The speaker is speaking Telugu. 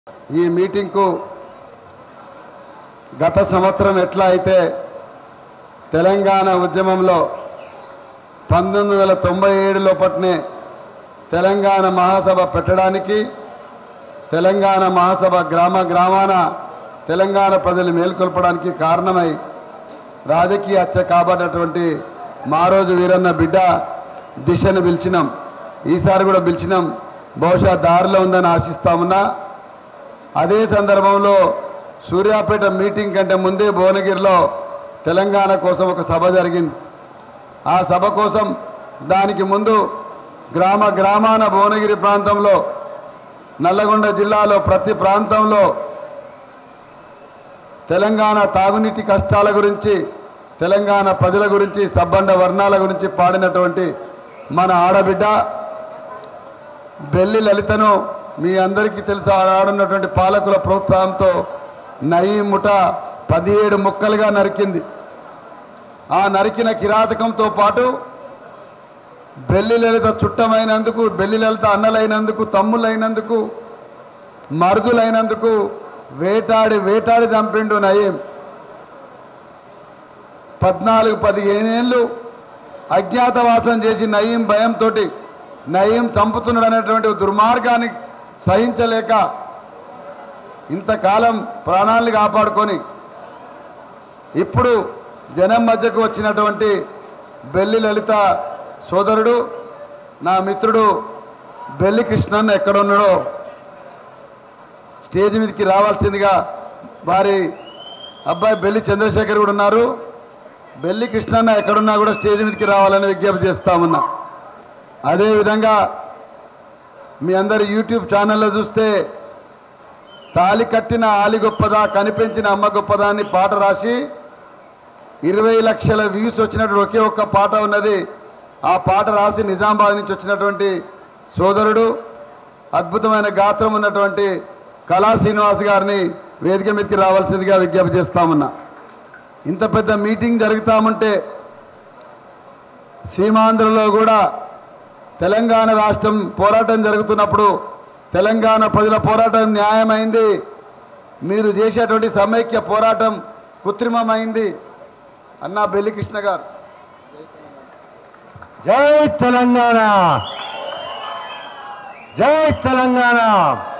ఈ మీటింగ్కు గత సంవత్సరం ఎట్లా అయితే తెలంగాణ ఉద్యమంలో పంతొమ్మిది వందల తొంభై ఏడు లోపట్నే తెలంగాణ మహాసభ పెట్టడానికి తెలంగాణ మహాసభ గ్రామ గ్రామాన తెలంగాణ ప్రజలు మేల్కొల్పడానికి కారణమై రాజకీయ హత్య కాబడినటువంటి మారోజు వీరన్న బిడ్డ దిశను పిలిచినాం ఈసారి కూడా పిలిచినాం బహుశా దారిలో ఉందని ఆశిస్తామున్నా అదే సందర్భంలో సూర్యాపేట మీటింగ్ కంటే ముందే భువనగిరిలో తెలంగాణ కోసం ఒక సభ జరిగింది ఆ సభ కోసం దానికి ముందు గ్రామ గ్రామాన భువనగిరి ప్రాంతంలో నల్లగొండ జిల్లాలో ప్రతి ప్రాంతంలో తెలంగాణ తాగునీటి కష్టాల గురించి తెలంగాణ ప్రజల గురించి సబ్బండ వర్ణాల గురించి పాడినటువంటి మన ఆడబిడ్డ బెల్లి లలితను మీ అందరికీ తెలుసు ఆడున్నటువంటి పాలకుల ప్రోత్సాహంతో నయీ ముఠ పదిహేడు ముక్కలుగా నరికింది ఆ నరికిన కిరాతకంతో పాటు బెల్లి లలిత చుట్టమైనందుకు బెల్లి లలిత అన్నలైనందుకు తమ్ములైనందుకు మరుదులైనందుకు వేటాడి వేటాడి చంపిండు నయీం పద్నాలుగు పదిహేనేళ్ళు అజ్ఞాతవాసం చేసి నయీం భయంతో నయీం చంపుతున్నాడు అనేటువంటి దుర్మార్గాన్ని సహించలేక ఇంతకాలం ప్రాణాలను కాపాడుకొని ఇప్పుడు జనం మధ్యకు వచ్చినటువంటి బెల్లి లలిత సోదరుడు నా మిత్రుడు బెల్లి కృష్ణన్ ఎక్కడున్నాడో స్టేజ్ మీదకి రావాల్సిందిగా వారి అబ్బాయి బెల్లి చంద్రశేఖర్ కూడా ఉన్నారు బెల్లి కృష్ణన్న ఎక్కడున్నా కూడా స్టేజ్ మీదకి రావాలని విజ్ఞప్తి చేస్తామన్నా అదేవిధంగా మీ అందరు యూట్యూబ్ ఛానల్లో చూస్తే తాలి కట్టిన ఆలి గొప్పదా కనిపించిన అమ్మ గొప్పదా అని పాట రాసి ఇరవై లక్షల వ్యూస్ వచ్చినటువంటి ఒకే ఒక్క పాట ఉన్నది ఆ పాట రాసి నిజామాబాద్ నుంచి వచ్చినటువంటి సోదరుడు అద్భుతమైన గాత్రం ఉన్నటువంటి కళా శ్రీనివాస్ గారిని వేదిక మీదకి రావాల్సిందిగా విజ్ఞప్తి చేస్తామన్నా ఇంత పెద్ద మీటింగ్ జరుగుతామంటే సీమాంధ్రలో కూడా తెలంగాణ రాష్ట్రం పోరాటం జరుగుతున్నప్పుడు తెలంగాణ ప్రజల పోరాటం న్యాయమైంది మీరు చేసేటువంటి సమైక్య పోరాటం కృత్రిమమైంది అన్న బెల్లికృష్ణ గారు జై తెలంగాణ జై తెలంగాణ